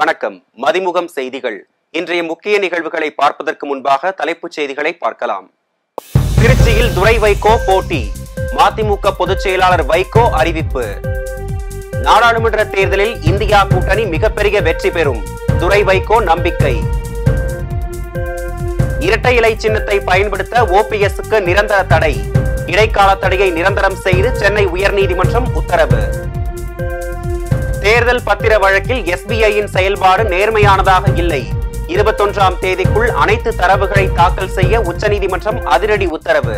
வணக்கம் மதிமுகம் செய்திகள் இன்றைய முக்கிய நிகழ்வுகளை பார்ப்பதற்கு முன்பாக தலைப்புச் செய்திகளை பார்க்கலாம் திருச்சியில் துரை வைகோ போட்டி மதிமுக பொதுச் செயலாளர் வைகோ அறிவிப்பு நாடாளுமன்ற தேர்தலில் இந்தியா கூட்டணி மிகப்பெரிய வெற்றி பெறும் துரை வைகோ நம்பிக்கை இரட்டை இலை சின்னத்தை பயன்படுத்த ஓபிஎஸ்க்கு நிரந்தர தடை இடைக்கால தடையை நிரந்தரம் செய்து சென்னை உயர்நீதிமன்றம் உத்தரவு தேர்தல் பத்திர வழக்கில் எஸ்பிஐயின் செயல்பாடு நேர்மையானதாக இல்லை இருபத்தொன்றாம் தேதிக்குள் அனைத்து தரவுகளை தாக்கல் செய்ய உச்சநீதிமன்றம் அதிரடி உத்தரவு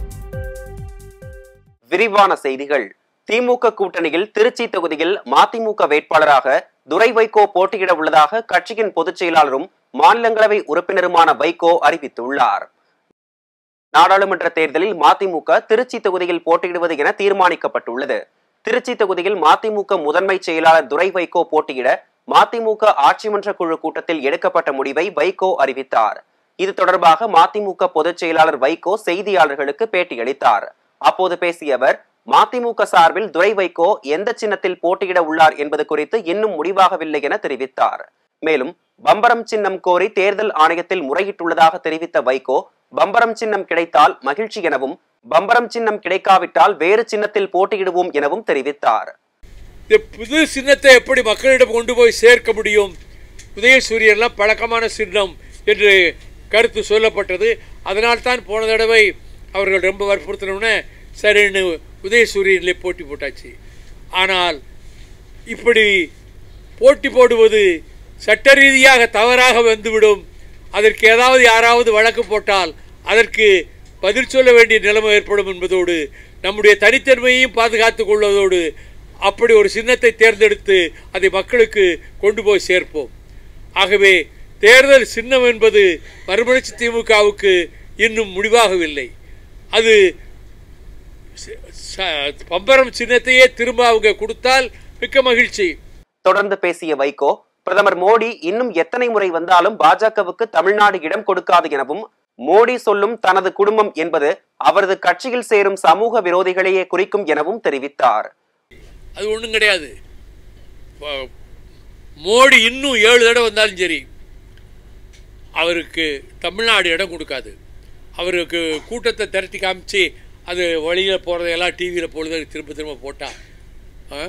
விரிவான செய்திகள் திமுக கூட்டணியில் திருச்சி தொகுதியில் மதிமுக வேட்பாளராக துரை வைகோ போட்டியிட உள்ளதாக கட்சியின் பொதுச் செயலாளரும் மாநிலங்களவை உறுப்பினருமான வைகோ அறிவித்துள்ளார் நாடாளுமன்ற தேர்தலில் மதிமுக திருச்சி தொகுதியில் போட்டியிடுவது என தீர்மானிக்கப்பட்டுள்ளது திருச்சி தொகுதியில் மதிமுக முதன்மை செயலாளர் துரை வைகோ போட்டியிட மதிமுக ஆட்சிமன்ற குழு கூட்டத்தில் எடுக்கப்பட்ட முடிவை வைகோ அறிவித்தார் இது தொடர்பாக மதிமுக பொதுச் செயலாளர் வைகோ செய்தியாளர்களுக்கு பேட்டியளித்தார் அப்போது பேசிய அவர் மதிமுக சார்பில் துரை வைகோ எந்த சின்னத்தில் போட்டியிட உள்ளார் என்பது குறித்து இன்னும் முடிவாகவில்லை என தெரிவித்தார் மேலும் பம்பரம் சின்னம் கோரி தேர்தல் ஆணையத்தில் முறையிட்டுள்ளதாக தெரிவித்த வைகோ பம்பரம் சின்னம் கிடைத்தால் மகிழ்ச்சி எனவும் பம்பரம் சின்னம் கிடைக்காவிட்டால் வேறு சின்னத்தில் போட்டியிடுவோம் எனவும் தெரிவித்தார் இந்த புது சின்னத்தை எப்படி மக்களிடம் கொண்டு போய் சேர்க்க முடியும் உதயசூரியன்லாம் பழக்கமான சின்னம் என்று கருத்து சொல்லப்பட்டது அதனால் தான் போன தடவை அவர்கள் ரொம்ப வற்புறுத்தினோடனே சரின்னு உதயசூரியனிலே போட்டி போட்டாச்சு ஆனால் இப்படி போட்டி போடுவது சட்ட ரீதியாக தவறாக வந்துவிடும் அதற்கு ஏதாவது யாராவது வழக்கு போட்டால் அதற்கு பதில் சொல்ல வேண்டிய நிலைமை ஏற்படும் என்பதோடு நம்முடைய தனித்தன்மையையும் பாதுகாத்துக் கொள்வதோடு அப்படி ஒரு சின்னத்தை தேர்ந்தெடுத்து அதை மக்களுக்கு கொண்டு போய் சேர்ப்போம் ஆகவே தேர்தல் சின்னம் என்பது மறுமலர்ச்சி திமுகவுக்கு இன்னும் முடிவாகவில்லை அது ச- ச- பம்பரம் சின்னத்தையே திரும்ப அவங்க கொடுத்தால் மிக்க மகிழ்ச்சி தொடர்ந்து பேசிய வைகோ பிரதமர் மோடி இன்னும் எத்தனை முறை வந்தாலும் பாஜகவுக்கு தமிழ்நாடு இடம் கொடுக்காது எனவும் மோடி சொல்லும் தனது குடும்பம் என்பது அவரது கட்சியில் சேரும் சமூக விரோதிகளையே குறிக்கும் எனவும் தெரிவித்தார் அது ஒன்றும் கிடையாது ப- மோடி இன்னும் ஏழு தடவை வந்தாலும் சரி அவருக்கு தமிழ்நாடு இடம் கொடுக்காது அவருக்கு கூட்டத்தை திரட்டி காமிச்சு அது வழியில் போகிறதையெல்லாம் டிவியில் பொழுது திரும்ப திரும்ப போட்டா ஆ?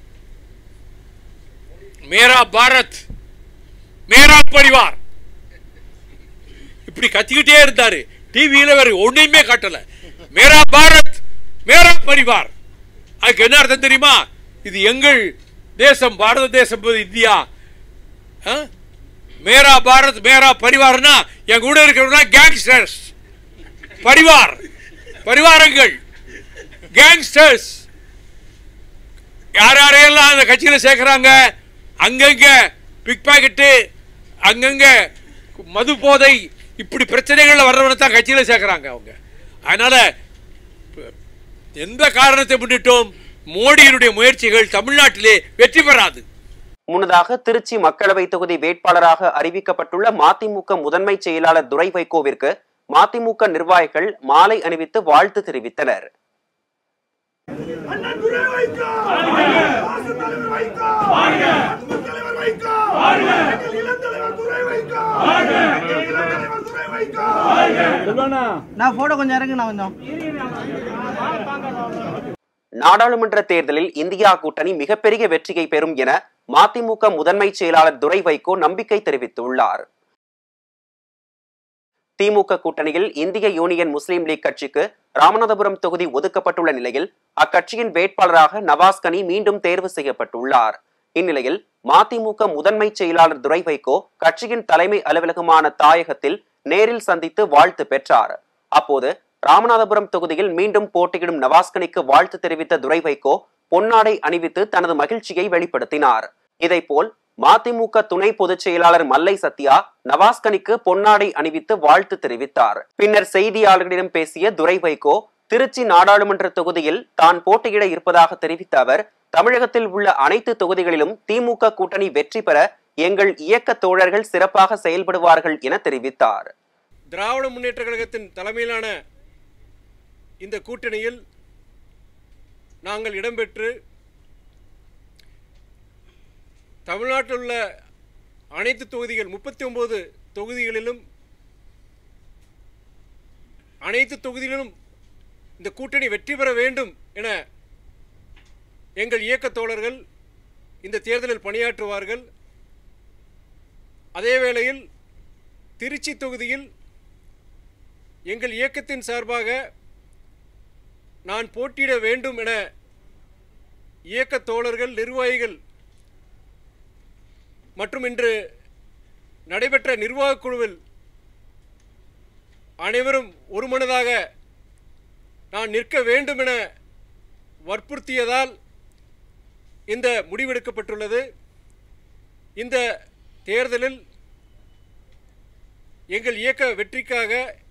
மேரா பாரத் மேரா பரிவார் இப்படி கத்திக்கிட்டே இருந்தாரு டிவியில் வேற ஒன்றையுமே காட்டல மேரா பாரத் மேரா பரிவார் அதுக்கு என்ன அர்த்தம் தெரியுமா இது எங்கள் தேசம் பாரத தேசம் என்பது இந்தியா ஆ? மேரா பாரத் மேரா பரிவார்னா என் கூட இருக்கிறவங்க கேங்ஸ்டர்ஸ் பரிவார் பரிவாரங்கள் கேங்ஸ்டர்ஸ் யார் யாரையெல்லாம் அந்த கட்சியில் சேர்க்குறாங்க அங்கங்க பிக் பாக்கெட்டு அங்கங்க மது போதை இப்படி பிரச்சனைகள்ல வர்றவனை தான் கட்சியில் சேர்க்குறாங்க அவங்க அதனால எந்த காரணத்தை முன்னிட்டும் மோடியினுடைய முயற்சிகள் தமிழ்நாட்டிலே வெற்றி பெறாது முன்னதாக திருச்சி மக்களவை தொகுதி வேட்பாளராக அறிவிக்கப்பட்டுள்ள மதிமுக முதன்மை செயலாளர் துரை வைகோவிற்கு மதிமுக நிர்வாகிகள் மாலை அணிவித்து வாழ்த்து தெரிவித்தனர் அண்ணன் துரை வைகோ வாசு தலைவர் வைகோ அன்பு தலைவர் வைகோ எங்கள் இளம் தலைவர் துரை வைகோ எங்கள் இளம் தலைவர் துரை வைகோ நான் போட்டோ கொஞ்சம் இறங்கு நான் கொஞ்சம் நாடாளுமன்ற தேர்தலில் இந்தியா கூட்டணி மிகப்பெரிய வெற்றியை பெறும் என மதிமுக முதன்மை செயலாளர் துரை வைகோ நம்பிக்கை தெரிவித்துள்ளார் திமுக கூட்டணியில் இந்திய யூனியன் முஸ்லீம் லீக் கட்சிக்கு ராமநாதபுரம் தொகுதி ஒதுக்கப்பட்டுள்ள நிலையில் அக்கட்சியின் வேட்பாளராக நவாஸ் கனி மீண்டும் தேர்வு செய்யப்பட்டுள்ளார் இந்நிலையில் மதிமுக முதன்மை செயலாளர் துரை வைகோ கட்சியின் தலைமை அலுவலகமான தாயகத்தில் நேரில் சந்தித்து வாழ்த்து பெற்றார் அப்போது ராமநாதபுரம் தொகுதியில் மீண்டும் போட்டியிடும் நவாஸ்கனிக்கு வாழ்த்து தெரிவித்த துரை வைகோ பொன்னாடை அணிவித்து தனது மகிழ்ச்சியை வெளிப்படுத்தினார் இதைப்போல் மதிமுக துணை பொதுச் செயலாளர் மல்லை சத்யா நவாஸ்கனிக்கு பொன்னாடை அணிவித்து வாழ்த்து தெரிவித்தார் பின்னர் செய்தியாளர்களிடம் பேசிய துரை வைகோ திருச்சி நாடாளுமன்ற தொகுதியில் தான் போட்டியிட இருப்பதாக தெரிவித்த அவர் தமிழகத்தில் உள்ள அனைத்து தொகுதிகளிலும் திமுக கூட்டணி வெற்றி பெற எங்கள் இயக்க தோழர்கள் சிறப்பாக செயல்படுவார்கள் என தெரிவித்தார் திராவிட முன்னேற்ற கழகத்தின் தலைமையிலான இந்த கூட்டணியில் நாங்கள் இடம்பெற்று தமிழ்நாட்டில் உள்ள அனைத்து தொகுதிகள் முப்பத்தி ஒன்பது தொகுதிகளிலும் அனைத்து தொகுதிகளிலும் இந்த கூட்டணி வெற்றி பெற வேண்டும் என எங்கள் இயக்க தோழர்கள் இந்த தேர்தலில் பணியாற்றுவார்கள் அதே வேளையில் திருச்சி தொகுதியில் எங்கள் இயக்கத்தின் சார்பாக நான் போட்டியிட வேண்டும் என இயக்க தோழர்கள் நிர்வாகிகள் மற்றும் இன்று நடைபெற்ற நிர்வாகக் குழுவில் அனைவரும் ஒருமனதாக நான் நிற்க வேண்டும் என வற்புறுத்தியதால் இந்த முடிவெடுக்கப்பட்டுள்ளது இந்த தேர்தலில் எங்கள் இயக்க வெற்றிக்காக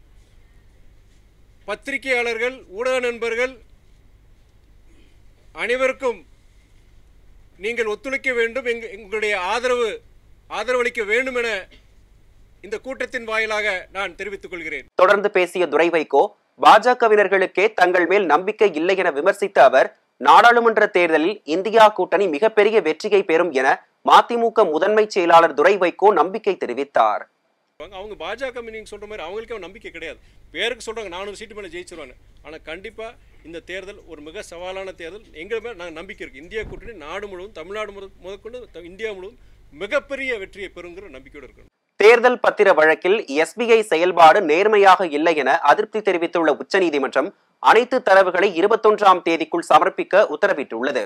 பத்திரிகையாளர்கள் ஊடக நண்பர்கள் அனைவருக்கும் நீங்கள் ஒத்துழைக்க வேண்டும் எங்க எங்களுடைய ஆதரவு ஆதரவளிக்க வேண்டும் என இந்த கூட்டத்தின் வாயிலாக நான் தெரிவித்துக் கொள்கிறேன் தொடர்ந்து பேசிய துரை வைகோ பாஜகவினர்களுக்கே தங்கள் மேல் நம்பிக்கை இல்லை என விமர்சித்த அவர் நாடாளுமன்ற தேர்தலில் இந்தியா கூட்டணி மிகப்பெரிய வெற்றியை பெறும் என மதிமுக முதன்மை செயலாளர் துரை வைகோ நம்பிக்கை தெரிவித்தார் அவங்க- அவங்க பாஜக நீங்க சொல்ற மாதிரி அவங்களுக்கே ஒரு நம்பிக்கை கிடையாது பேருக்கு சொல்றாங்க நானூறு சீட்டு மேலே ஜெயிச்சிருவாங்க ஆனா கண்டிப்பா இந்த தேர்தல் ஒரு மிக சவாலான தேர்தல் எங்க மேல நாங்கள் நம்பிக்கை இருக்கு இந்தியா கூட்டணி நாடு முழுவதும் தமிழ்நாடு முழு- முதற்கொண்டு த- இந்தியா முழுவதும் மிகப்பெரிய வெற்றியை பெறுங்கிற நம்பிக்கையோடு இருக்கணும் தேர்தல் பத்திர வழக்கில் எஸ்பிஐ செயல்பாடு நேர்மையாக இல்லை என அதிருப்தி தெரிவித்துள்ள உச்சநீதிமன்றம் அனைத்து தரவுகளை இருபத்தொன்றாம் தேதிக்குள் சமர்ப்பிக்க உத்தரவிட்டுள்ளது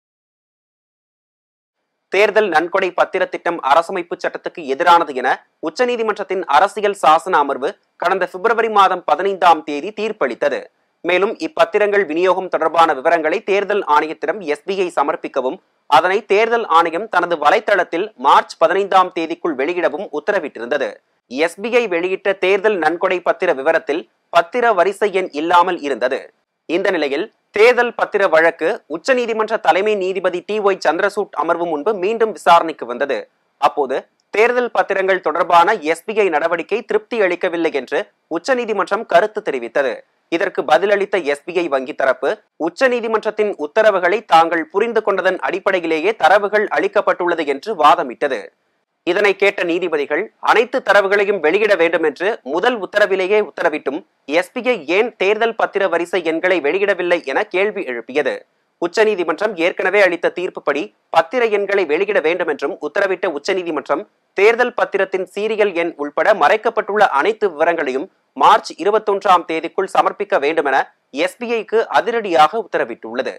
தேர்தல் நன்கொடை பத்திர திட்டம் அரசமைப்பு சட்டத்துக்கு எதிரானது என உச்சநீதிமன்றத்தின் அரசியல் சாசன அமர்வு கடந்த பிப்ரவரி மாதம் பதினைந்தாம் தேதி தீர்ப்பளித்தது மேலும் இப்பத்திரங்கள் விநியோகம் தொடர்பான விவரங்களை தேர்தல் ஆணையத்திடம் எஸ்பிஐ சமர்ப்பிக்கவும் அதனை தேர்தல் ஆணையம் தனது வலைத்தளத்தில் மார்ச் பதினைந்தாம் தேதிக்குள் வெளியிடவும் உத்தரவிட்டிருந்தது எஸ்பிஐ வெளியிட்ட தேர்தல் நன்கொடை பத்திர விவரத்தில் பத்திர வரிசை எண் இல்லாமல் இருந்தது இந்த நிலையில் தேர்தல் பத்திர வழக்கு உச்சநீதிமன்ற தலைமை நீதிபதி டி ஒய் சந்திரசூட் அமர்வு முன்பு மீண்டும் விசாரணைக்கு வந்தது அப்போது தேர்தல் பத்திரங்கள் தொடர்பான எஸ்பிஐ நடவடிக்கை திருப்தி அளிக்கவில்லை என்று உச்சநீதிமன்றம் கருத்து தெரிவித்தது இதற்கு பதிலளித்த எஸ்பிஐ வங்கி தரப்பு உச்சநீதிமன்றத்தின் உத்தரவுகளை தாங்கள் புரிந்து கொண்டதன் அடிப்படையிலேயே தரவுகள் அளிக்கப்பட்டுள்ளது என்று வாதமிட்டது இதனை கேட்ட நீதிபதிகள் அனைத்து தரவுகளையும் வெளியிட வேண்டும் என்று முதல் உத்தரவிலேயே உத்தரவிட்டும் எஸ்பிஐ ஏன் தேர்தல் பத்திர வரிசை எண்களை வெளியிடவில்லை என கேள்வி எழுப்பியது உச்சநீதிமன்றம் ஏற்கனவே அளித்த தீர்ப்புப்படி பத்திர எண்களை வெளியிட வேண்டும் என்றும் உத்தரவிட்ட உச்சநீதிமன்றம் தேர்தல் பத்திரத்தின் சீரியல் எண் உள்பட மறைக்கப்பட்டுள்ள அனைத்து விவரங்களையும் மார்ச் இருபத்தொன்றாம் தேதிக்குள் சமர்ப்பிக்க வேண்டும் என எஸ்பிஐக்கு அதிரடியாக உத்தரவிட்டுள்ளது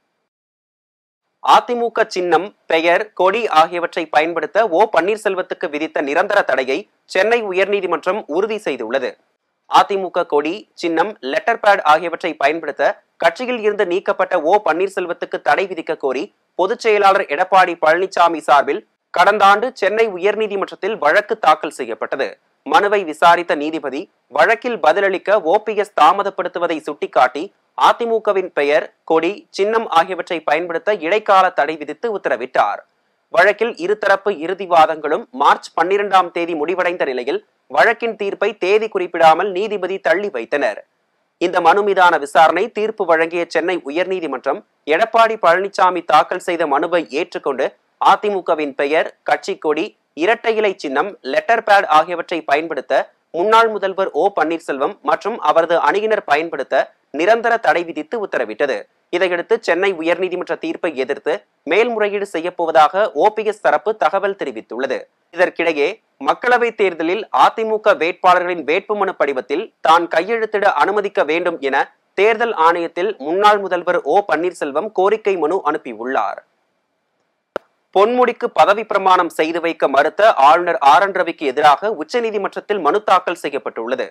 அதிமுக சின்னம் பெயர் கொடி ஆகியவற்றை பயன்படுத்த ஓ பன்னீர்செல்வத்துக்கு விதித்த நிரந்தர தடையை சென்னை உயர்நீதிமன்றம் உறுதி செய்துள்ளது அதிமுக கொடி சின்னம் லெட்டர் பேட் ஆகியவற்றை பயன்படுத்த கட்சியில் இருந்து நீக்கப்பட்ட ஓ பன்னீர்செல்வத்துக்கு தடை விதிக்க கோரி பொதுச் செயலாளர் எடப்பாடி பழனிசாமி சார்பில் கடந்த ஆண்டு சென்னை உயர்நீதிமன்றத்தில் வழக்கு தாக்கல் செய்யப்பட்டது மனுவை விசாரித்த நீதிபதி வழக்கில் பதிலளிக்க ஓபிஎஸ் தாமதப்படுத்துவதை சுட்டிக்காட்டி அதிமுகவின் பெயர் கொடி சின்னம் ஆகியவற்றை பயன்படுத்த இடைக்கால தடை விதித்து உத்தரவிட்டார் வழக்கில் இருதரப்பு இறுதி வாதங்களும் மார்ச் பன்னிரெண்டாம் தேதி முடிவடைந்த நிலையில் வழக்கின் தீர்ப்பை தேதி குறிப்பிடாமல் நீதிபதி தள்ளி வைத்தனர் இந்த மனு மீதான விசாரணை தீர்ப்பு வழங்கிய சென்னை உயர்நீதிமன்றம் எடப்பாடி பழனிசாமி தாக்கல் செய்த மனுவை ஏற்றுக்கொண்டு அதிமுகவின் பெயர் கட்சி கொடி இரட்டை இலை சின்னம் லெட்டர் பேட் ஆகியவற்றை பயன்படுத்த முன்னாள் முதல்வர் ஓ பன்னீர்செல்வம் மற்றும் அவரது அணியினர் பயன்படுத்த நிரந்தர தடை விதித்து உத்தரவிட்டது இதையடுத்து சென்னை உயர்நீதிமன்ற தீர்ப்பை எதிர்த்து மேல்முறையீடு செய்யப்போவதாக ஓபிஎஸ் தரப்பு தகவல் தெரிவித்துள்ளது இதற்கிடையே மக்களவைத் தேர்தலில் அதிமுக வேட்பாளர்களின் வேட்புமனு படிவத்தில் தான் கையெழுத்திட அனுமதிக்க வேண்டும் என தேர்தல் ஆணையத்தில் முன்னாள் முதல்வர் ஓ பன்னீர்செல்வம் கோரிக்கை மனு அனுப்பியுள்ளார் பொன்முடிக்கு பதவி பிரமாணம் செய்து வைக்க மறுத்த ஆளுநர் ஆர் என் ரவிக்கு எதிராக உச்சநீதிமன்றத்தில் மனு தாக்கல் செய்யப்பட்டுள்ளது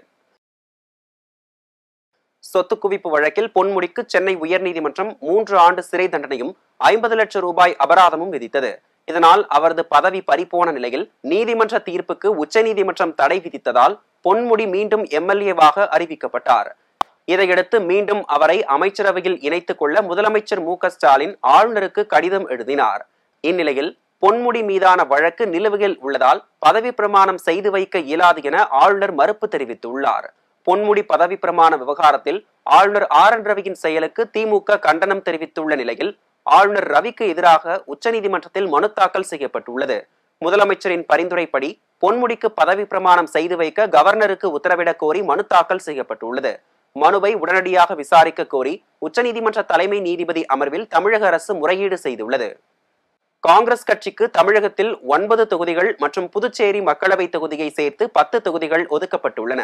சொத்து குவிப்பு வழக்கில் பொன்முடிக்கு சென்னை உயர்நீதிமன்றம் மூன்று ஆண்டு சிறை தண்டனையும் ஐம்பது லட்சம் ரூபாய் அபராதமும் விதித்தது இதனால் அவரது பதவி பறிபோன நிலையில் நீதிமன்ற தீர்ப்புக்கு உச்சநீதிமன்றம் தடை விதித்ததால் பொன்முடி மீண்டும் எம்எல்ஏவாக அறிவிக்கப்பட்டார் இதையடுத்து மீண்டும் அவரை அமைச்சரவையில் இணைத்துக் கொள்ள முதலமைச்சர் மு க ஸ்டாலின் ஆளுநருக்கு கடிதம் எழுதினார் இந்நிலையில் பொன்முடி மீதான வழக்கு நிலுவையில் உள்ளதால் பதவி பிரமாணம் செய்து வைக்க இயலாது என ஆளுநர் மறுப்பு தெரிவித்துள்ளார் பொன்முடி பதவி பிரமாண விவகாரத்தில் ஆளுநர் ஆர் என் ரவியின் செயலுக்கு திமுக கண்டனம் தெரிவித்துள்ள நிலையில் ஆளுநர் ரவிக்கு எதிராக உச்சநீதிமன்றத்தில் மனு தாக்கல் செய்யப்பட்டுள்ளது முதலமைச்சரின் பரிந்துரைப்படி பொன்முடிக்கு பதவி பிரமாணம் செய்து வைக்க கவர்னருக்கு உத்தரவிடக் கோரி மனு தாக்கல் செய்யப்பட்டுள்ளது மனுவை உடனடியாக விசாரிக்க கோரி உச்சநீதிமன்ற தலைமை நீதிபதி அமர்வில் தமிழக அரசு முறையீடு செய்துள்ளது காங்கிரஸ் கட்சிக்கு தமிழகத்தில் ஒன்பது தொகுதிகள் மற்றும் புதுச்சேரி மக்களவை தொகுதியை சேர்த்து பத்து தொகுதிகள் ஒதுக்கப்பட்டுள்ளன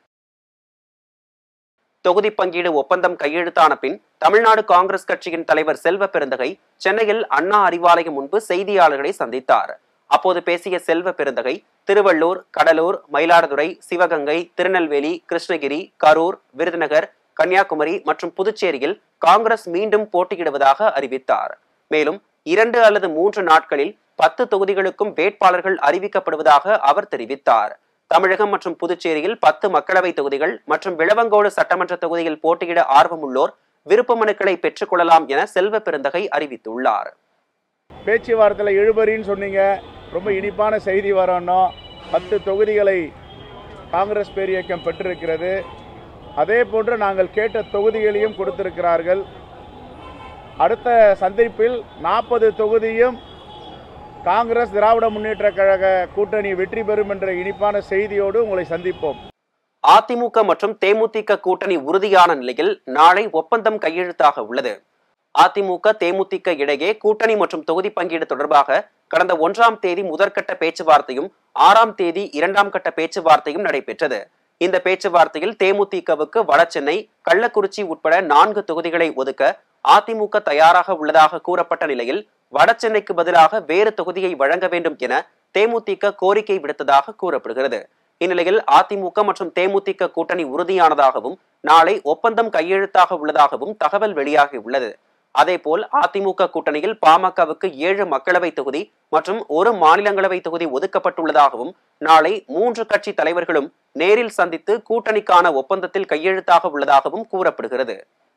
தொகுதி பங்கீடு ஒப்பந்தம் கையெழுத்தான பின் தமிழ்நாடு காங்கிரஸ் கட்சியின் தலைவர் செல்வ பெருந்தகை சென்னையில் அண்ணா அறிவாலயம் முன்பு செய்தியாளர்களை சந்தித்தார் அப்போது பேசிய செல்வ பெருந்தகை திருவள்ளூர் கடலூர் மயிலாடுதுறை சிவகங்கை திருநெல்வேலி கிருஷ்ணகிரி கரூர் விருதுநகர் கன்னியாகுமரி மற்றும் புதுச்சேரியில் காங்கிரஸ் மீண்டும் போட்டியிடுவதாக அறிவித்தார் மேலும் இரண்டு அல்லது மூன்று நாட்களில் பத்து தொகுதிகளுக்கும் வேட்பாளர்கள் அறிவிக்கப்படுவதாக அவர் தெரிவித்தார் தமிழகம் மற்றும் புதுச்சேரியில் பத்து மக்களவை தொகுதிகள் மற்றும் விளவங்கோடு சட்டமன்ற தொகுதியில் போட்டியிட ஆர்வமுள்ளோர் விருப்ப மனுக்களை பெற்றுக் கொள்ளலாம் என செல்வ பெருந்தகை அறிவித்துள்ளார் பேச்சுவார்த்தையில் இழுபறின்னு சொன்னீங்க ரொம்ப இனிப்பான செய்தி வரணும் பத்து தொகுதிகளை காங்கிரஸ் பேரியக்கம் பெற்றிருக்கிறது அதே போன்று நாங்கள் கேட்ட தொகுதிகளையும் கொடுத்திருக்கிறார்கள் அடுத்த சந்திப்பில் நாற்பது தொகுதியும் காங்கிரஸ் திராவிட முன்னேற்ற கழக கூட்டணி வெற்றி பெறும் என்ற இனிப்பான செய்தியோடு உங்களை சந்திப்போம் அதிமுக மற்றும் தேமுதிக கூட்டணி உறுதியான நிலையில் நாளை ஒப்பந்தம் கையெழுத்தாக உள்ளது அதிமுக தேமுதிக இடையே கூட்டணி மற்றும் தொகுதி பங்கீடு தொடர்பாக கடந்த ஒன்றாம் தேதி முதற்கட்ட பேச்சுவார்த்தையும் ஆறாம் தேதி இரண்டாம் கட்ட பேச்சுவார்த்தையும் நடைபெற்றது இந்த பேச்சுவார்த்தையில் தேமுதிகவுக்கு வடசென்னை கள்ளக்குறிச்சி உட்பட நான்கு தொகுதிகளை ஒதுக்க அதிமுக தயாராக உள்ளதாக கூறப்பட்ட நிலையில் வடசென்னைக்கு பதிலாக வேறு தொகுதியை வழங்க வேண்டும் என தேமுதிக கோரிக்கை விடுத்ததாக கூறப்படுகிறது இந்நிலையில் அதிமுக மற்றும் தேமுதிக கூட்டணி உறுதியானதாகவும் நாளை ஒப்பந்தம் கையெழுத்தாக உள்ளதாகவும் தகவல் வெளியாகியுள்ளது அதேபோல் அதிமுக கூட்டணியில் பாமகவுக்கு ஏழு மக்களவை தொகுதி மற்றும் ஒரு மாநிலங்களவை தொகுதி ஒதுக்கப்பட்டுள்ளதாகவும் நாளை மூன்று கட்சி தலைவர்களும் நேரில் சந்தித்து கூட்டணிக்கான ஒப்பந்தத்தில் கையெழுத்தாக உள்ளதாகவும் கூறப்படுகிறது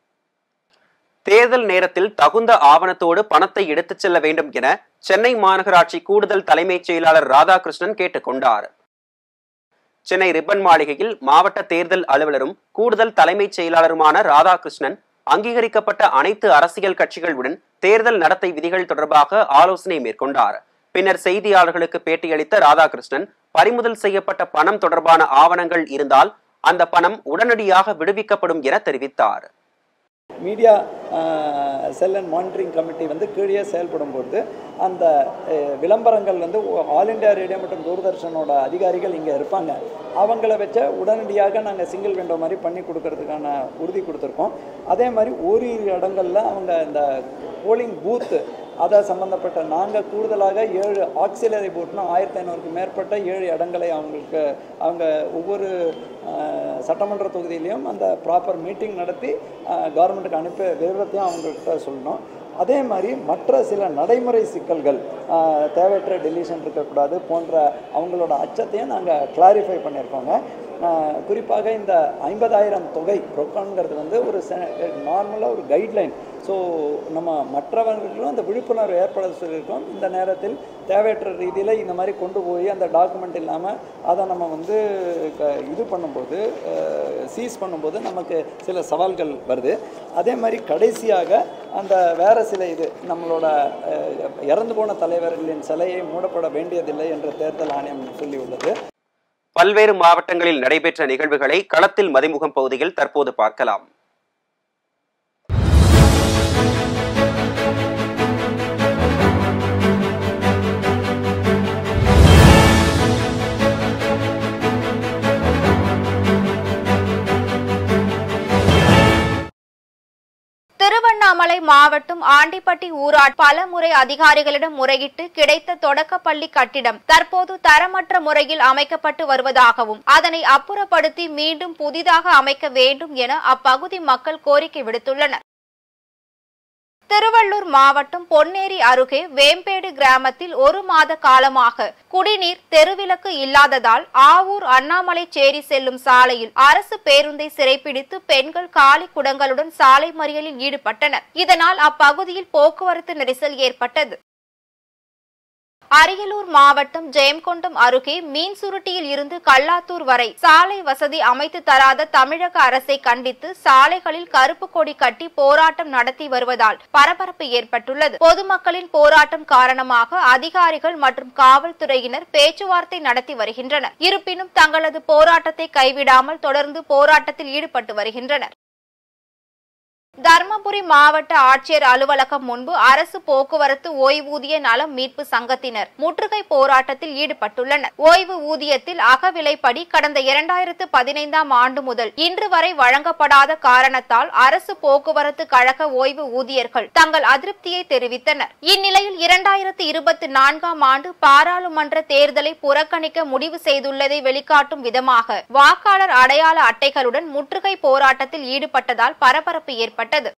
தேர்தல் நேரத்தில் தகுந்த ஆவணத்தோடு பணத்தை எடுத்துச் செல்ல வேண்டும் என சென்னை மாநகராட்சி கூடுதல் தலைமைச் செயலாளர் ராதாகிருஷ்ணன் கேட்டுக்கொண்டார் சென்னை ரிப்பன் மாளிகையில் மாவட்ட தேர்தல் அலுவலரும் கூடுதல் தலைமைச் செயலாளருமான ராதாகிருஷ்ணன் அங்கீகரிக்கப்பட்ட அனைத்து அரசியல் கட்சிகளுடன் தேர்தல் நடத்தை விதிகள் தொடர்பாக ஆலோசனை மேற்கொண்டார் பின்னர் செய்தியாளர்களுக்கு பேட்டியளித்த ராதாகிருஷ்ணன் பறிமுதல் செய்யப்பட்ட பணம் தொடர்பான ஆவணங்கள் இருந்தால் அந்த பணம் உடனடியாக விடுவிக்கப்படும் என தெரிவித்தார் media cell and monitoring committee வந்து கீழே செயல்படும் பொழுது அந்த அஹ், விளம்பரங்கள் வந்து ஆல் இந்தியா ரேடியோ மற்றும் தூர்தர்ஷனோட அதிகாரிகள் இங்கே இருப்பாங்க அவங்கள வச்ச உடனடியாக நாங்கள் சிங்கிள் விண்டோ மாதிரி பண்ணி கொடுக்கறதுக்கான உறுதி கொடுத்துருக்கோம் அதே மாதிரி ஓரிரு இடங்களில் அவங்க இந்த போலிங் பூத்து அதை சம்மந்தப்பட்ட நாங்கள் கூடுதலாக ஏழு ஆக்சிலரி பூட்னா ஆயிரத்தி ஐநூறுக்கு மேற்பட்ட ஏழு இடங்களை அவங்களுக்கு அவங்க ஒவ்வொரு அஹ், சட்டமன்ற தொகுதியிலையும் அந்த ப்ராப்பர் மீட்டிங் நடத்தி கவர்மெண்ட்டுக்கு அனுப்ப விவரத்தையும் அவங்கள்ட்ட சொல்லணும் அதே மாதிரி மற்ற சில நடைமுறை சிக்கல்கள் அஹ், தேவையற்ற டெலிஷன் இருக்கக்கூடாது போன்ற அவங்களோட அச்சத்தையும் நாங்கள் கிளாரிஃபை பண்ணியிருக்கோங்க அஹ், குறிப்பாக இந்த ஐம்பதாயிரம் தொகை ரொக்கங்கிறது வந்து ஒரு நார்மலாக ஒரு கைட்லைன் ஸோ நம்ம மற்றவர்களுக்கும் அந்த விழிப்புணர்வு ஏற்பட சொல்லியிருக்கோம் இந்த நேரத்தில் தேவையற்ற ரீதியில் இந்த மாதிரி கொண்டு போய் அந்த டாக்குமெண்ட் இல்லாமல் அதை நம்ம வந்து க- இது பண்ணும்போது சீஸ் பண்ணும்போது நமக்கு சில சவால்கள் வருது அதே மாதிரி கடைசியாக அந்த வேறு சில இது நம்மளோட அஹ், இறந்து போன தலைவர்களின் சிலையை மூடப்பட வேண்டியதில்லை என்று தேர்தல் ஆணையம் சொல்லியுள்ளது பல்வேறு மாவட்டங்களில் நடைபெற்ற நிகழ்வுகளை களத்தில் மதிமுகம் பகுதியில் தற்போது பார்க்கலாம் திருவண்ணாமலை மாவட்டம் ஆண்டிப்பட்டி ஊராட்சி பல முறை அதிகாரிகளிடம் முறையிட்டு கிடைத்த தொடக்கப்பள்ளி கட்டிடம் தற்போது தரமற்ற முறையில் அமைக்கப்பட்டு வருவதாகவும் அதனை அப்புறப்படுத்தி மீண்டும் புதிதாக அமைக்க வேண்டும் என அப்பகுதி மக்கள் கோரிக்கை விடுத்துள்ளனர் திருவள்ளூர் மாவட்டம் பொன்னேரி அருகே வேம்பேடு கிராமத்தில் ஒரு மாத காலமாக குடிநீர் தெருவிளக்கு இல்லாததால் ஆவூர் அண்ணாமலை சேரி செல்லும் சாலையில் அரசு பேருந்தை சிறைப்பிடித்து பெண்கள் காலி குடங்களுடன் சாலை மறியலில் ஈடுபட்டனர் இதனால் அப்பகுதியில் போக்குவரத்து நெரிசல் ஏற்பட்டது அரியலூர் மாவட்டம் ஜெயங்கொண்டம் அருகே மீன் சுருட்டியில் இருந்து கல்லாத்தூர் வரை சாலை வசதி அமைத்து தராத தமிழக அரசை கண்டித்து சாலைகளில் கருப்பு கொடி கட்டி போராட்டம் நடத்தி வருவதால் பரபரப்பு ஏற்பட்டுள்ளது பொதுமக்களின் போராட்டம் காரணமாக அதிகாரிகள் மற்றும் காவல்துறையினர் பேச்சுவார்த்தை நடத்தி வருகின்றனர் இருப்பினும் தங்களது போராட்டத்தை கைவிடாமல் தொடர்ந்து போராட்டத்தில் ஈடுபட்டு வருகின்றனர் தர்மபுரி மாவட்ட ஆட்சியர் அலுவலகம் முன்பு அரசு போக்குவரத்து ஓய்வூதிய நலம் மீட்பு சங்கத்தினர் முற்றுகை போராட்டத்தில் ஈடுபட்டுள்ளனர் ஓய்வு ஊதியத்தில் அகவிலைப்படி கடந்த இரண்டாயிரத்து பதினைந்தாம் ஆண்டு முதல் இன்று வரை வழங்கப்படாத காரணத்தால் அரசு போக்குவரத்து கழக ஓய்வு ஊதியர்கள் தங்கள் அதிருப்தியை தெரிவித்தனர் இந்நிலையில் இரண்டாயிரத்து இருபத்தி நான்காம் ஆண்டு பாராளுமன்ற தேர்தலை புறக்கணிக்க முடிவு செய்துள்ளதை வெளிக்காட்டும் விதமாக வாக்காளர் அடையாள அட்டைகளுடன் முற்றுகை போராட்டத்தில் ஈடுபட்டதால் பரபரப்பு ஏற்பட்டது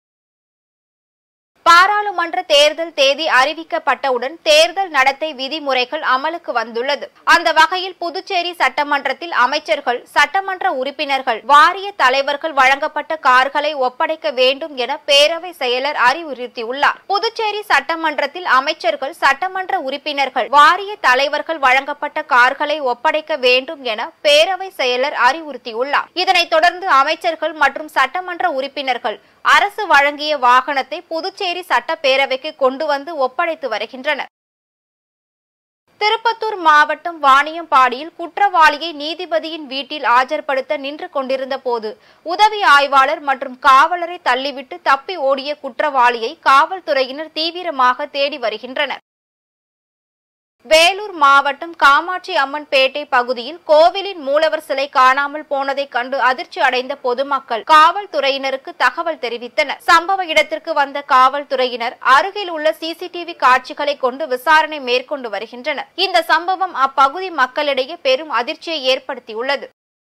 பாராளுமன்ற தேர்தல் தேதி அறிவிக்கப்பட்டவுடன் தேர்தல் நடத்தை விதிமுறைகள் அமலுக்கு வந்துள்ளது அந்த வகையில் புதுச்சேரி சட்டமன்றத்தில் அமைச்சர்கள் சட்டமன்ற உறுப்பினர்கள் வாரிய தலைவர்கள் வழங்கப்பட்ட கார்களை ஒப்படைக்க வேண்டும் என பேரவை செயலர் அறிவுறுத்தியுள்ளார் புதுச்சேரி சட்டமன்றத்தில் அமைச்சர்கள் சட்டமன்ற உறுப்பினர்கள் வாரிய தலைவர்கள் வழங்கப்பட்ட கார்களை ஒப்படைக்க வேண்டும் என பேரவை செயலர் அறிவுறுத்தியுள்ளார் இதனைத் தொடர்ந்து அமைச்சர்கள் மற்றும் சட்டமன்ற உறுப்பினர்கள் அரசு வழங்கிய வாகனத்தை புதுச்சேரி சட்டப்பேரவைக்கு கொண்டு வந்து ஒப்படைத்து வருகின்றனர் திருப்பத்தூர் மாவட்டம் வாணியம்பாடியில் குற்றவாளியை நீதிபதியின் வீட்டில் ஆஜர்படுத்த நின்று கொண்டிருந்த போது உதவி ஆய்வாளர் மற்றும் காவலரை தள்ளிவிட்டு தப்பி ஓடிய குற்றவாளியை காவல்துறையினர் தீவிரமாக தேடி வருகின்றனர் வேலூர் மாவட்டம் காமாட்சி அம்மன் பேட்டை பகுதியில் கோவிலின் மூலவர் சிலை காணாமல் போனதை கண்டு அதிர்ச்சி அடைந்த பொதுமக்கள் காவல்துறையினருக்கு தகவல் தெரிவித்தனர் சம்பவ இடத்திற்கு வந்த காவல்துறையினர் அருகில் உள்ள சிசிடிவி காட்சிகளை கொண்டு விசாரணை மேற்கொண்டு வருகின்றனர் இந்த சம்பவம் அப்பகுதி மக்களிடையே பெரும் அதிர்ச்சியை ஏற்படுத்தியுள்ளது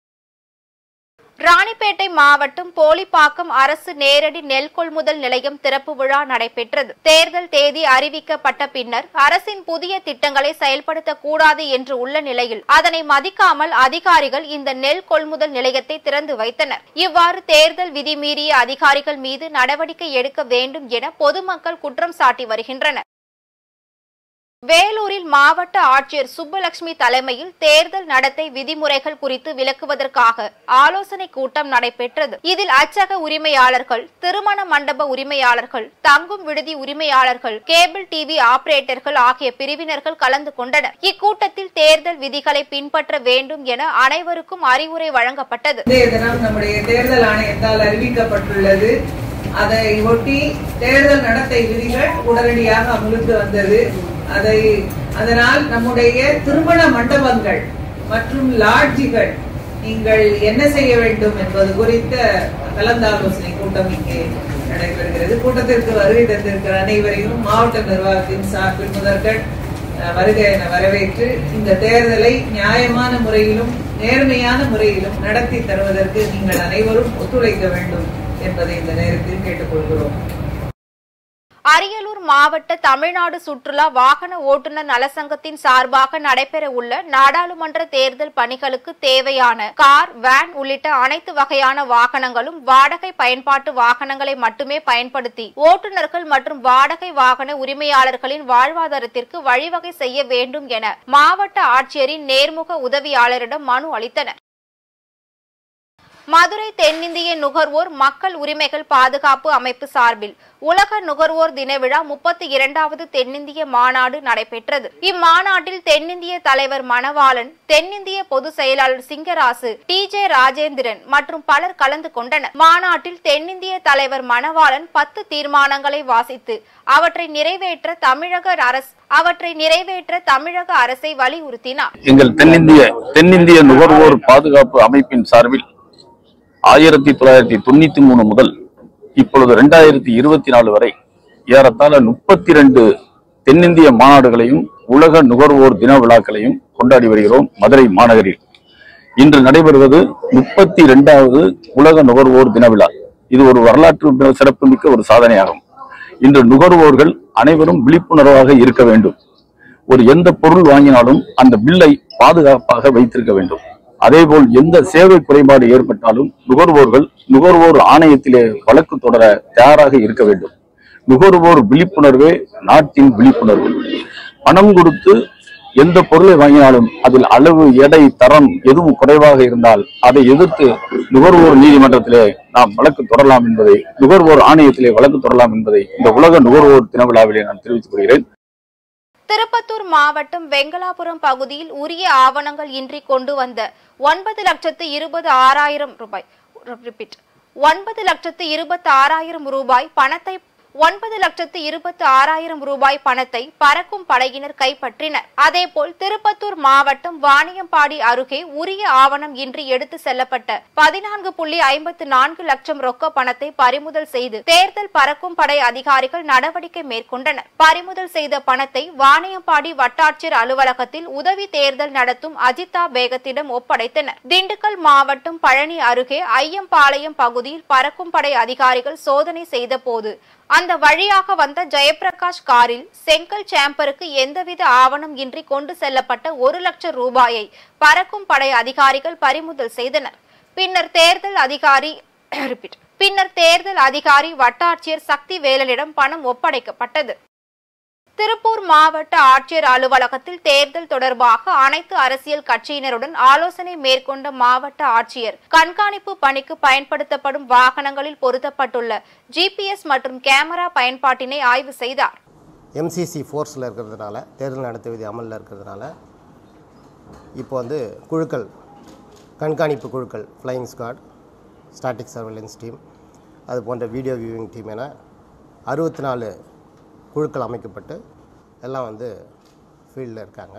ராணிப்பேட்டை மாவட்டம் போலிப்பாக்கம் அரசு நேரடி நெல் கொள்முதல் நிலையம் திறப்பு விழா நடைபெற்றது தேர்தல் தேதி அறிவிக்கப்பட்ட பின்னர் அரசின் புதிய திட்டங்களை செயல்படுத்தக்கூடாது என்று உள்ள நிலையில் அதனை மதிக்காமல் அதிகாரிகள் இந்த நெல் கொள்முதல் நிலையத்தை திறந்து வைத்தனர் இவ்வாறு தேர்தல் விதி மீறிய அதிகாரிகள் மீது நடவடிக்கை எடுக்க வேண்டும் என பொதுமக்கள் குற்றம் சாட்டி வருகின்றனர் வேலூரில் மாவட்ட ஆட்சியர் சுப்புலட்சுமி தலைமையில் தேர்தல் நடத்தை விதிமுறைகள் குறித்து விளக்குவதற்காக ஆலோசனை கூட்டம் நடைபெற்றது இதில் அச்சக உரிமையாளர்கள் திருமண மண்டப உரிமையாளர்கள் தங்கும் விடுதி உரிமையாளர்கள் கேபிள் டிவி ஆபரேட்டர்கள் ஆகிய பிரிவினர்கள் கலந்து கொண்டனர் இக்கூட்டத்தில் தேர்தல் விதிகளை பின்பற்ற வேண்டும் என அனைவருக்கும் அறிவுரை வழங்கப்பட்டது இன்றைய தினம் நம்முடைய தேர்தல் ஆணையத்தால் அறிவிக்கப்பட்டுள்ளது அதை ஒட்டி தேர்தல் நடத்தை விதிகள் உடனடியாக அமலுக்கு வந்தது அதை அதனால் நம்முடைய திருமண மண்டபங்கள் மற்றும் லாட்ஜிகள் நீங்கள் என்ன செய்ய வேண்டும் என்பது குறித்த கலந்தாலோசனை கூட்டம் இங்கே நடைபெறுகிறது கூட்டத்திற்கு வருகை தந்திருக்கிற அனைவரையும் மாவட்ட நிர்வாகத்தின் சார்பில் முதற்கண் அஹ், வருக என வரவேற்று இந்த தேர்தலை நியாயமான முறையிலும் நேர்மையான முறையிலும் நடத்தி தருவதற்கு நீங்கள் அனைவரும் ஒத்துழைக்க வேண்டும் என்பதை இந்த நேரத்தில் கேட்டுக்கொள்கிறோம் அரியலூர் மாவட்ட தமிழ்நாடு சுற்றுலா வாகன ஓட்டுநர் நலசங்கத்தின் சார்பாக நடைபெற உள்ள நாடாளுமன்ற தேர்தல் பணிகளுக்கு தேவையான கார் வேன் உள்ளிட்ட அனைத்து வகையான வாகனங்களும் வாடகை பயன்பாட்டு வாகனங்களை மட்டுமே பயன்படுத்தி ஓட்டுநர்கள் மற்றும் வாடகை வாகன உரிமையாளர்களின் வாழ்வாதாரத்திற்கு வழிவகை செய்ய வேண்டும் என மாவட்ட ஆட்சியரின் நேர்முக உதவியாளரிடம் மனு அளித்தனர் மதுரை தென்னிந்திய நுகர்வோர் மக்கள் உரிமைகள் பாதுகாப்பு அமைப்பு சார்பில் உலக நுகர்வோர் தின விழா முப்பத்தி இரண்டாவது தென்னிந்திய மாநாடு நடைபெற்றது இம்மாநாட்டில் தென்னிந்திய தலைவர் மணவாளன் தென்னிந்திய பொதுச் செயலாளர் சிங்கராசு டி ஜே ராஜேந்திரன் மற்றும் பலர் கலந்து கொண்டனர் மாநாட்டில் தென்னிந்திய தலைவர் மணவாளன் பத்து தீர்மானங்களை வாசித்து அவற்றை நிறைவேற்ற தமிழக அரசு அவற்றை நிறைவேற்ற தமிழக அரசை வலியுறுத்தினார் எங்கள் தென்னிந்திய தென்னிந்திய நுகர்வோர் பாதுகாப்பு அமைப்பின் சார்பில் ஆயிரத்தி தொள்ளாயிரத்தி தொண்ணூத்தி மூணு முதல் இப்பொழுது ரெண்டாயிரத்தி இருபத்தி நாலு வரை ஏறத்தாழ முப்பத்தி ரெண்டு தென்னிந்திய மாநாடுகளையும் உலக நுகர்வோர் தின விழாக்களையும் கொண்டாடி வருகிறோம் மதுரை மாநகரில் இன்று நடைபெறுவது முப்பத்தி இரண்டாவது உலக நுகர்வோர் தின விழா இது ஒரு வரலாற்று சிறப்புமிக்க ஒரு சாதனையாகும் இன்று நுகர்வோர்கள் அனைவரும் விழிப்புணர்வாக இருக்க வேண்டும் ஒரு எந்த பொருள் வாங்கினாலும் அந்த பில்லை பாதுகாப்பாக வைத்திருக்க வேண்டும் அதேபோல் எந்த சேவை குறைபாடு ஏற்பட்டாலும் நுகர்வோர்கள் நுகர்வோர் ஆணையத்திலே வழக்கு தொடர தயாராக இருக்க வேண்டும் நுகர்வோர் விழிப்புணர்வே நாட்டின் விழிப்புணர்வு பணம் கொடுத்து எந்த பொருளை வாங்கினாலும் அதில் அளவு எடை தரம் எதுவும் குறைவாக இருந்தால் அதை எதிர்த்து நுகர்வோர் நீதிமன்றத்திலே நாம் வழக்கு தொடரலாம் என்பதை நுகர்வோர் ஆணையத்திலே வழக்கு தொடரலாம் என்பதை இந்த உலக நுகர்வோர் தின விழாவிலே நான் தெரிவித்துக் கொள்கிறேன் திருப்பத்தூர் மாவட்டம் வெங்கலாபுரம் பகுதியில் உரிய ஆவணங்கள் இன்றி கொண்டு வந்த ஒன்பது லட்சத்து இருபது ஆறாயிரம் ரூபாய் ரிப்பீட் ஒன்பது லட்சத்து இருபத்தி ஆறாயிரம் ரூபாய் பணத்தை ஒன்பது லட்சத்து இருபத்தி ஆறாயிரம் ரூபாய் பணத்தை பறக்கும் படையினர் கைப்பற்றினர் அதேபோல் திருப்பத்தூர் மாவட்டம் வாணியம்பாடி அருகே உரிய ஆவணம் இன்றி எடுத்து செல்லப்பட்ட பதினான்கு புள்ளி ஐம்பத்து நான்கு லட்சம் ரொக்க பணத்தை பறிமுதல் செய்து தேர்தல் பறக்கும் படை அதிகாரிகள் நடவடிக்கை மேற்கொண்டனர் பறிமுதல் செய்த பணத்தை வாணியம்பாடி வட்டாட்சியர் அலுவலகத்தில் உதவி தேர்தல் நடத்தும் அஜிதா பேகத்திடம் ஒப்படைத்தனர் திண்டுக்கல் மாவட்டம் பழனி அருகே ஐயம்பாளையம் பகுதியில் பறக்கும் படை அதிகாரிகள் சோதனை செய்தபோது அந்த வழியாக வந்த ஜெயபிரகாஷ் காரில் செங்கல் சேம்பருக்கு எந்தவித ஆவணம் இன்றி கொண்டு செல்லப்பட்ட ஒரு லட்சம் ரூபாயை பறக்கும் படை அதிகாரிகள் பறிமுதல் செய்தனர் பின்னர் தேர்தல் அதிகாரி repeat. பின்னர் தேர்தல் அதிகாரி வட்டாட்சியர் சக்தி வேலனிடம் பணம் ஒப்படைக்கப்பட்டது திருப்பூர் மாவட்ட ஆட்சியர் அலுவலகத்தில் தேர்தல் தொடர்பாக அனைத்து அரசியல் கட்சியினருடன் ஆலோசனை மேற்கொண்ட மாவட்ட ஆட்சியர் கண்காணிப்பு பணிக்கு பயன்படுத்தப்படும் வாகனங்களில் பொருத்தப்பட்டுள்ள ஜிபிஎஸ் மற்றும் கேமரா பயன்பாட்டினை ஆய்வு செய்தார் எம்சிசி ஃபோர்ஸில் இருக்கிறதுனால தேர்தல் நடத்தை விதி அமலில் இருக்கிறதுனால இப்போ வந்து குழுக்கள் கண்காணிப்பு குழுக்கள் flying squad static surveillance team அது போன்ற வீடியோ வியூவிங் டீம் என அறுபத்தி நாலு குழுக்கள் அமைக்கப்பட்டு எல்லாம் வந்து ஃபீல்டில் இருக்காங்க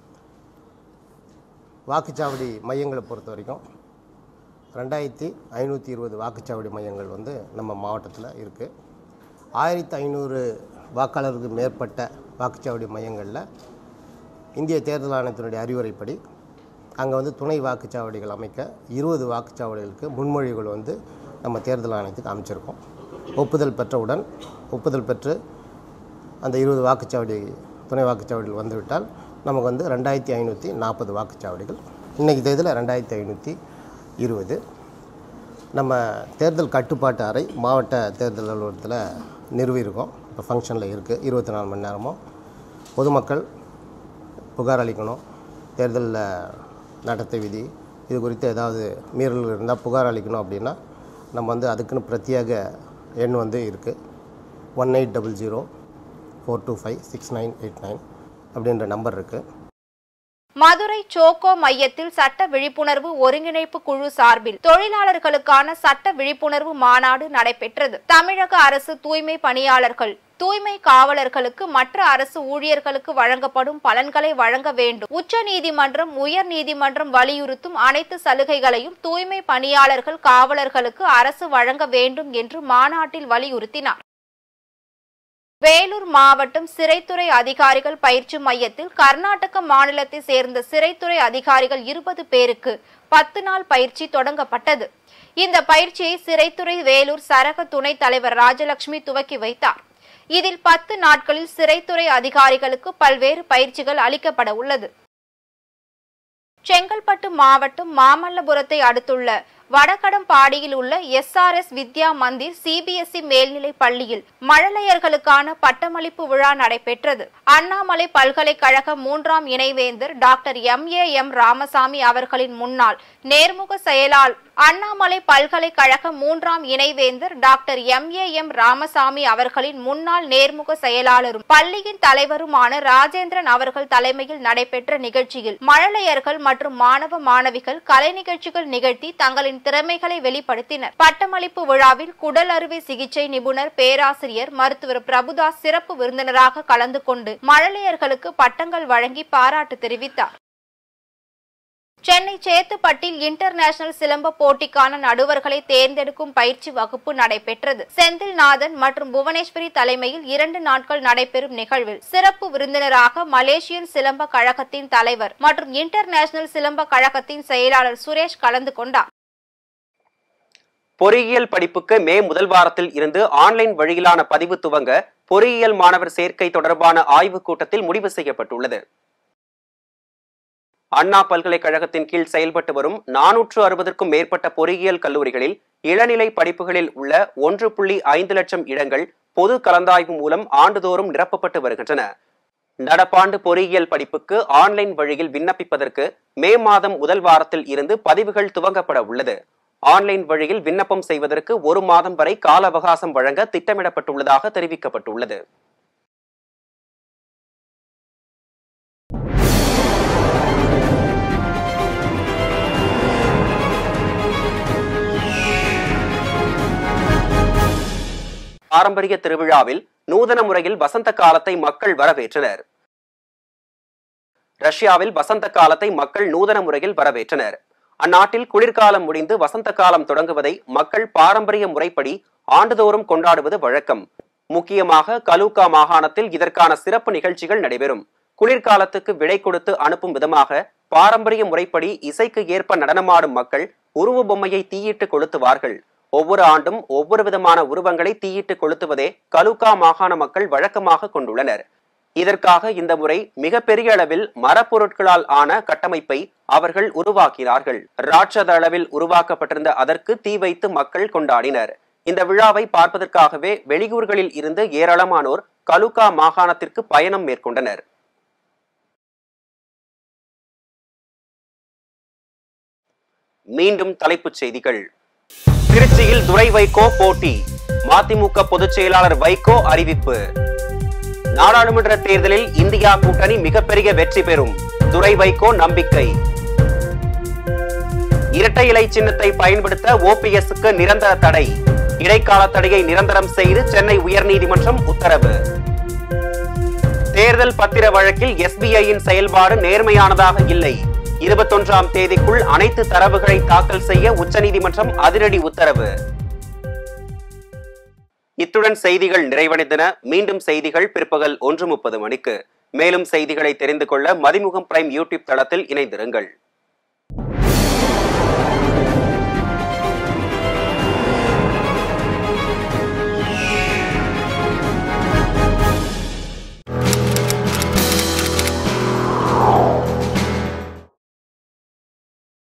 வாக்குச்சாவடி மையங்களை பொறுத்த வரைக்கும் ரெண்டாயிரத்தி ஐநூற்றி இருபது வாக்குச்சாவடி மையங்கள் வந்து நம்ம மாவட்டத்தில் இருக்குது ஆயிரத்தி ஐநூறு வாக்காளருக்கு மேற்பட்ட வாக்குச்சாவடி மையங்களில் இந்திய தேர்தல் ஆணையத்தினுடைய அறிவுரைப்படி அங்கே வந்து துணை வாக்குச்சாவடிகள் அமைக்க இருபது வாக்குச்சாவடிகளுக்கு முன்மொழிகள் வந்து நம்ம தேர்தல் ஆணையத்துக்கு அமைச்சிருக்கோம் ஒப்புதல் பெற்றவுடன் ஒப்புதல் பெற்று அந்த இருபது வாக்குச்சாவடி துணை வாக்குச்சாவடிகள் வந்துவிட்டால் நமக்கு வந்து ரெண்டாயிரத்தி ஐநூற்றி நாற்பது வாக்குச்சாவடிகள் இன்றைக்கி தேதியில் ரெண்டாயிரத்தி ஐநூற்றி இருபது நம்ம தேர்தல் கட்டுப்பாட்டு அறை மாவட்ட தேர்தல் அலுவலகத்தில் நிறுவியிருக்கோம் இப்போ ஃபங்க்ஷனில் இருக்குது இருபத்தி நாலு மணி நேரமும் பொதுமக்கள் புகார் அளிக்கணும் தேர்தலில் நடத்தை விதி இது குறித்து ஏதாவது மீறல் இருந்தால் புகார் அளிக்கணும் அப்படின்னா நம்ம வந்து அதுக்குன்னு பிரத்யேக எண் வந்து இருக்குது one eight double zero four two five six nine eight nine அப்படின்ற நம்பர் இருக்குது மதுரை சோக்கோ மையத்தில் சட்ட விழிப்புணர்வு ஒருங்கிணைப்பு குழு சார்பில் தொழிலாளர்களுக்கான சட்ட விழிப்புணர்வு மாநாடு நடைபெற்றது தமிழக அரசு தூய்மை பணியாளர்கள் தூய்மை காவலர்களுக்கு மற்ற அரசு ஊழியர்களுக்கு வழங்கப்படும் பலன்களை வழங்க வேண்டும் உச்ச நீதிமன்றம் உயர் நீதிமன்றம் வலியுறுத்தும் அனைத்து சலுகைகளையும் தூய்மை பணியாளர்கள் காவலர்களுக்கு அரசு வழங்க வேண்டும் என்று மாநாட்டில் வலியுறுத்தினார் வேலூர் மாவட்டம் சிறைத்துறை அதிகாரிகள் பயிற்சி மையத்தில் கர்நாடக மாநிலத்தை சேர்ந்த சிறைத்துறை அதிகாரிகள் இருபது பேருக்கு பத்து நாள் பயிற்சி தொடங்கப்பட்டது இந்த பயிற்சியை சிறைத்துறை வேலூர் சரக துணைத் தலைவர் ராஜலட்சுமி துவக்கி வைத்தார் இதில் பத்து நாட்களில் சிறைத்துறை அதிகாரிகளுக்கு பல்வேறு பயிற்சிகள் அளிக்கப்பட உள்ளது செங்கல்பட்டு மாவட்டம் மாமல்லபுரத்தை அடுத்துள்ள வடகடம்பாடியில் உள்ள எஸ்ஆர்எஸ் வித்யா மந்திர் சிபிஎஸ்இ மேல்நிலை பள்ளியில் மழலையர்களுக்கான பட்டமளிப்பு விழா நடைபெற்றது அண்ணாமலை பல்கலைக்கழக மூன்றாம் இணைவேந்தர் doctor M A M Ramasamy அவர்களின் முன்னாள் நேர்முக செயலாளர் அண்ணாமலை பல்கலைக்கழக மூன்றாம் இணைவேந்தர் doctor M A M Ramasamy அவர்களின் முன்னாள் நேர்முக செயலாளரும் பள்ளியின் தலைவருமான ராஜேந்திரன் அவர்கள் தலைமையில் நடைபெற்ற நிகழ்ச்சியில் மழலையர்கள் மற்றும் மாணவ மாணவிகள் கலை நிகழ்ச்சிகள் நிகழ்த்தி தங்களின் திறமைகளை வெளிப்படுத்தினர் பட்டமளிப்பு விழாவில் குடல் அறுவை சிகிச்சை நிபுணர் பேராசிரியர் மருத்துவர் பிரபுதாஸ் சிறப்பு விருந்தினராக கலந்து கொண்டு மழலையர்களுக்கு பட்டங்கள் வழங்கி பாராட்டு தெரிவித்தார் சென்னை சேத்துப்பட்டில் இன்டர்நேஷனல் சிலம்ப போட்டிக்கான நடுவர்களை தேர்ந்தெடுக்கும் பயிற்சி வகுப்பு நடைபெற்றது செந்தில்நாதன் மற்றும் புவனேஸ்வரி தலைமையில் இரண்டு நாட்கள் நடைபெறும் நிகழ்வில் சிறப்பு விருந்தினராக மலேசியன் சிலம்ப கழகத்தின் தலைவர் மற்றும் இன்டர்நேஷனல் சிலம்ப கழகத்தின் செயலாளர் சுரேஷ் கலந்து கொண்டார் பொறியியல் படிப்புக்கு மே முதல் வாரத்தில் இருந்து ஆன்லைன் வழியிலான பதிவு துவங்க பொறியியல் மாணவர் சேர்க்கை தொடர்பான ஆய்வுக் கூட்டத்தில் முடிவு செய்யப்பட்டுள்ளது அண்ணா பல்கலைக்கழகத்தின் கீழ் செயல்பட்டு வரும் நானூற்று அறுபதற்கும் மேற்பட்ட பொறியியல் கல்லூரிகளில் இளநிலை படிப்புகளில் உள்ள ஒன்று புள்ளி ஐந்து லட்சம் இடங்கள் பொது கலந்தாய்வு மூலம் ஆண்டுதோறும் நிரப்பப்பட்டு வருகின்றன நடப்பாண்டு பொறியியல் படிப்புக்கு ஆன்லைன் வழியில் விண்ணப்பிப்பதற்கு மே மாதம் முதல் வாரத்தில் இருந்து பதிவுகள் துவங்கப்பட உள்ளது ஆன்லைன் வழியில் விண்ணப்பம் செய்வதற்கு ஒரு மாதம் வரை கால அவகாசம் வழங்க திட்டமிடப்பட்டுள்ளதாக தெரிவிக்கப்பட்டுள்ளது பாரம்பரிய திருவிழாவில் நூதன முறையில் வசந்த காலத்தை மக்கள் வரவேற்றனர் ரஷ்யாவில் வசந்த காலத்தை மக்கள் நூதன முறையில் வரவேற்றனர் அந்நாட்டில் குளிர்காலம் முடிந்து வசந்த காலம் தொடங்குவதை மக்கள் பாரம்பரிய முறைப்படி ஆண்டுதோறும் கொண்டாடுவது வழக்கம் முக்கியமாக கலூக்கா மாகாணத்தில் இதற்கான சிறப்பு நிகழ்ச்சிகள் நடைபெறும் குளிர்காலத்துக்கு விடை கொடுத்து அனுப்பும் விதமாக பாரம்பரிய முறைப்படி இசைக்கு ஏற்ப நடனமாடும் மக்கள் உருவ பொம்மையை தீயிட்டு கொளுத்துவார்கள் ஒவ்வொரு ஆண்டும் ஒவ்வொரு விதமான உருவங்களை தீயிட்டு கொளுத்துவதே கலுக்கா மாகாண மக்கள் வழக்கமாக கொண்டுள்ளனர் இதற்காக இந்த முறை மிகப்பெரிய அளவில் மரப்பொருட்களால் ஆன கட்டமைப்பை அவர்கள் உருவாக்கினார்கள் ராட்சத அளவில் உருவாக்கப்பட்டிருந்த அதற்கு தீ வைத்து மக்கள் கொண்டாடினர் இந்த விழாவை பார்ப்பதற்காகவே வெளியூர்களில் இருந்து ஏராளமானோர் கலுக்கா மாகாணத்திற்கு பயணம் மேற்கொண்டனர் மீண்டும் தலைப்புச் செய்திகள் திருச்சியில் துரை வைகோ போட்டி மதிமுக பொதுச் செயலாளர் வைகோ அறிவிப்பு நாடாளுமன்ற தேர்தலில் இந்தியா கூட்டணி மிகப்பெரிய வெற்றி பெறும் துரை வைகோ நம்பிக்கை இரட்டை இலை சின்னத்தை பயன்படுத்த ஓபிஎஸ்க்கு நிரந்தர தடை இடைக்கால தடையை நிரந்தரம் செய்து சென்னை உயர்நீதிமன்றம் உத்தரவு தேர்தல் பத்திர வழக்கில் எஸ்பிஐயின் செயல்பாடு நேர்மையானதாக இல்லை இருபத்தொன்றாம் தேதிக்குள் அனைத்து தரவுகளை தாக்கல் செய்ய உச்சநீதிமன்றம் அதிரடி உத்தரவு இத்துடன் செய்திகள் நிறைவடைந்தன மீண்டும் செய்திகள் பிற்பகல் ஒன்று முப்பது மணிக்கு மேலும் செய்திகளை தெரிந்து கொள்ள மதிமுகம் பிரைம் யூடியூப் தளத்தில் இணைந்திருங்கள்